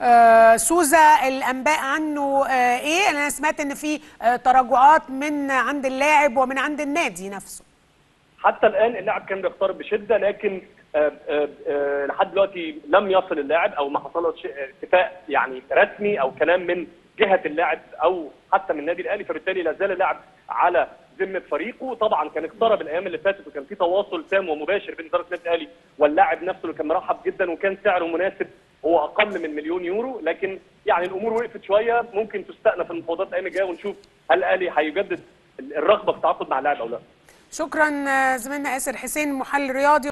آه، سوزا الانباء عنه آه، ايه انا سمعت ان في آه، تراجعات من عند اللاعب ومن عند النادي نفسه حتى الان اللاعب كان بيختار بشده لكن آه، آه، آه، لحد دلوقتي لم يصل اللاعب او ما حصلش اتفاق يعني رسمي او كلام من جهه اللاعب او حتى من النادي الاهلي فبالتالي لا زال اللاعب على ذمه فريقه طبعا كان اقترب الايام اللي فاتت وكان في تواصل تام ومباشر بين اداره النادي الاهلي واللاعب نفسه اللي كان مرحب جدا وكان سعره مناسب هو اقل من مليون يورو لكن يعني الامور وقفت شويه ممكن تستأنف المفاوضات الايام الجايه ونشوف هل الاهلي هيجدد الرغبه في التعاقد مع اللاعب او لا شكرا آه، زميلنا ياسر حسين محلل رياضي